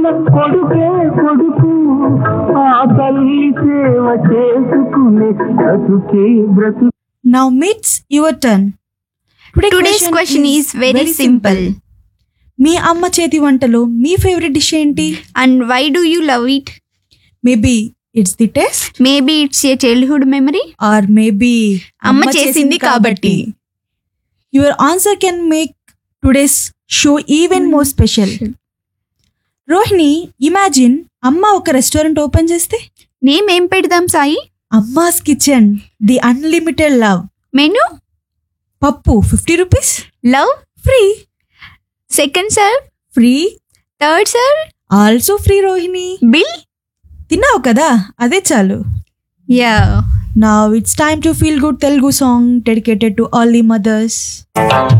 కొడుకే కొడుకు ఆ తల్లి సేవ చేసుకునే బ్రతుకే బ్రతుకు Now meets your turn. Today today's question is very simple మీ అమ్మ చేతి వంటలో మీ ఫేవరెట్ డిష్ ఏంటి and why do you love it maybe it's the taste maybe it's a childhood memory or maybe అమ్మ చేసింది కాబట్టి. Your answer can make today's show even more special Rohini imagine అమ్మ ఒక రెస్టారెంట్ ఓపెన్ చేస్తే name ఏం పెడదాం Sai Amma's kitchen the unlimited love menu pappu fifty rupees love free second sir free third sir also free Rohini bill తిన్నావు కదా అదే చాలు yeah Now it's time to feel good Telugu song dedicated to all the mothers.